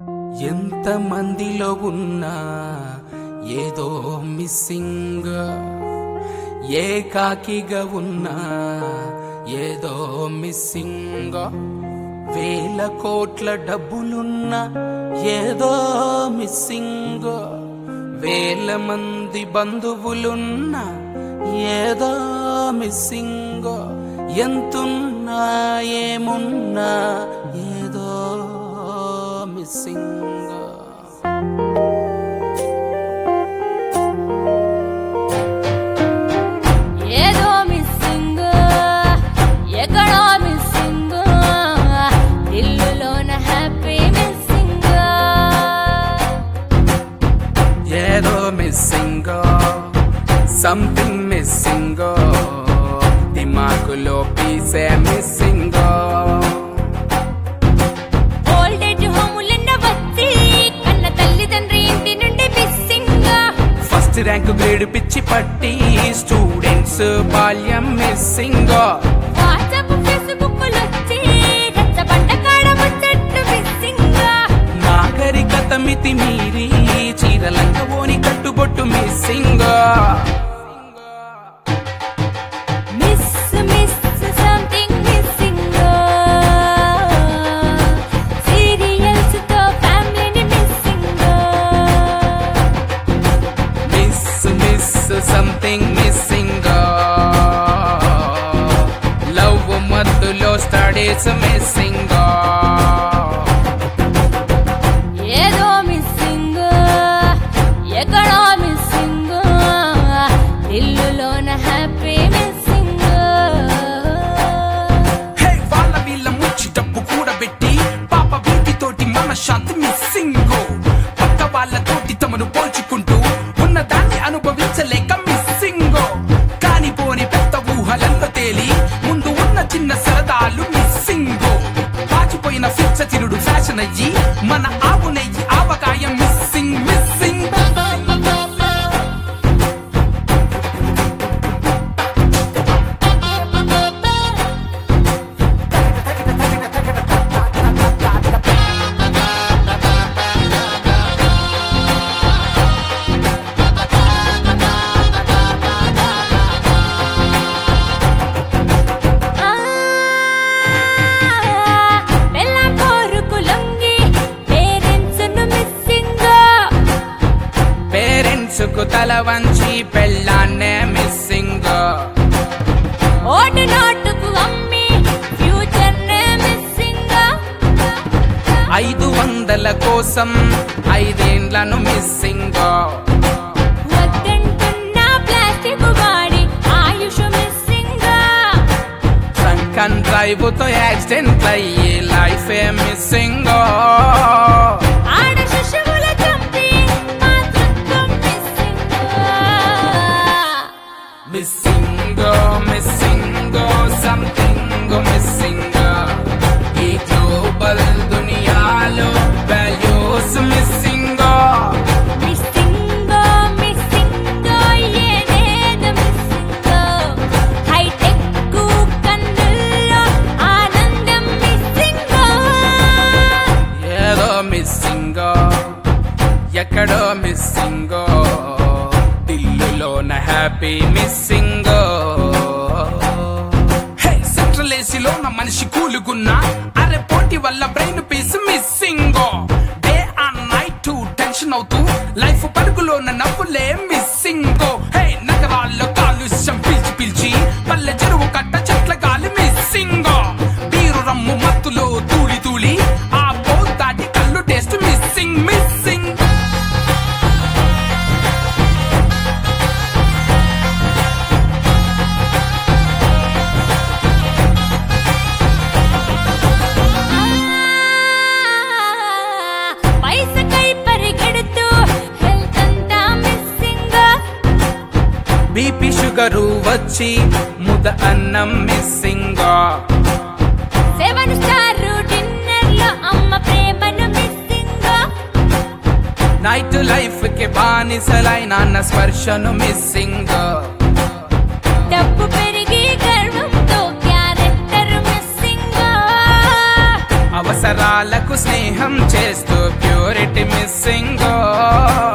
ఎంత మందిలో ఉన్నా ఏదో మిస్సింగ్ ఏకాకిగా ఉన్నా ఏదో మిస్సింగ్ వేల కోట్ల డబ్బులున్నా ఏదో మిస్సింగ్ వేల మంది బంధువులున్నా ఏదో మిస్సింగ్ ఎంతున్నా ఏమున్నా ఏదో మిస్సింగ్ ఏదో మిస్సింగ్ ఎక్కడో మిస్సింగ్ ఇల్లులోన హ్యాపీ మిస్సింగ్ ఏదో మిస్సింగ్ సంథింగ్ మిస్సింగ్ దిమాకులో పీసే మిస్సింగ్ ఓల్డ్ ఏజ్ హోములన్న వచ్చి కన్న తల్లిదండ్రి ఇంటి నుండి మిస్సింగ్ ఫస్ట్ ర్యాంక్ గ్రేడ్ పిచ్చి పట్టి స్టూడెంట్స్ బాల్యం మిస్సింగ్ వాట్సాప్ ఫేస్బుక్ వచ్చి రచ్చబండ కాడ ముచ్చట్లు మిస్సింగ్ నాగరికత మితి మీరి చీరలంక ఓని కట్టుబొట్టు missing miss miss something missing serials తో ఫ్యామిలీని missing miss miss something missing love మత్తులో స్టడీస్ మిస్సింగ్ ఏదో మిస్సింగ్ ఎక్కడో మిస్సింగ్ ఇల్లులోన హ్యాపీ మిస్సింగ్ హే వాళ్ళ వీళ్ళ ముచ్చి డబ్బు కూడబెట్టి పాప వీటితోటి మన శాంతి మిస్సింగ్ పక్క వాళ్ళతోటి తమను పోల్చుకుంటూ ఉన్నదాన్ని అనుభవించలేక మిస్సింగ్ కాని పోని పెద్ద ఊహలలో తేలి ముందు ఉన్న చిన్న సరదాలు మిస్సింగ్ పాచిపోయిన ఫిచ్చ తిరుడు ఫ్యాషన్ అయ్యి మన ఆవు నెయ్యి ఆవకాయం మిస్సింగ్ మిస్సింగ్ పెళ్ళ కోరుకు లొంగి పేరెంట్స్ ను మిస్సింగ్ పేరెంట్స్ కు తల వంచి పెళ్ళాన్నే మిస్సింగ్ ఓటు నోటుకు అమ్మి ఫ్యూచర్ నే మిస్సింగ్ ఐదు వందల కోసం ఐదేండ్లను మిస్సింగ్ వద్దంటున్న ప్లాస్టిక్ వాడి ఆయుష్ మిస్సింగ్ సంకన్ డ్రైవ్ తో యాక్సిడెంట్ అయ్యి లైఫ్ ఏ మిస్సింగ్ ఆడ శిశువుల చంపి మాతృత్వం missing missing missing something missing ఈ గ్లోబల్ దునియాలో వాల్యూస్ మిస్సింగ్ మిస్సింగ్ మిస్సింగ్ ఏదేదో మిస్సింగ్ హైటెక్ కన్నుల్లో ఆనందం మిస్సింగ్ ఏదో మిస్సింగ్ ఎక్కడో మిస్సింగ్ ఢిల్లీలోన హ్యాపీ మిస్సింగ్ హే సెంట్రల్ ఏసీలో నా మనిషి కూలుగున్నా అరే పోటీ వల్ల brain peace missing day and night tension అవుతూ లైఫ్ పరుగులోన నవ్వులే మిస్సింగ్ హే నగరాల్లో కాలుష్యం పిలిచి పిలిచి పల్లె చెరువు కట్ట చెట్ల గాలి మిస్సింగ్ బీరు రమ్ము మత్తులో తూలి తూలి ఆ పోతాటి కళ్ళు టేస్ట్ మిస్సింగ్ మిస్సింగ్ పైసకై పరిగెడుతూ హెల్త్ అంతా మిస్సింగ్ బీపీ షుగరు వచ్చి ముద అన్నం మిస్సింగ్ సెవెన్ స్టార్ డిన్నర్ లో అమ్మ ప్రేమను మిస్సింగ్ నైట్ లైఫ్ కి బానిసలై నాన్న స్పర్శను మిస్సింగ్ డబ్బు పెరిగి గర్వంతో క్యారెక్టర్ మిస్సింగ్ అవసరాలకు స్నేహం చేస్తూ ప్యూరిటీ మిస్సింగో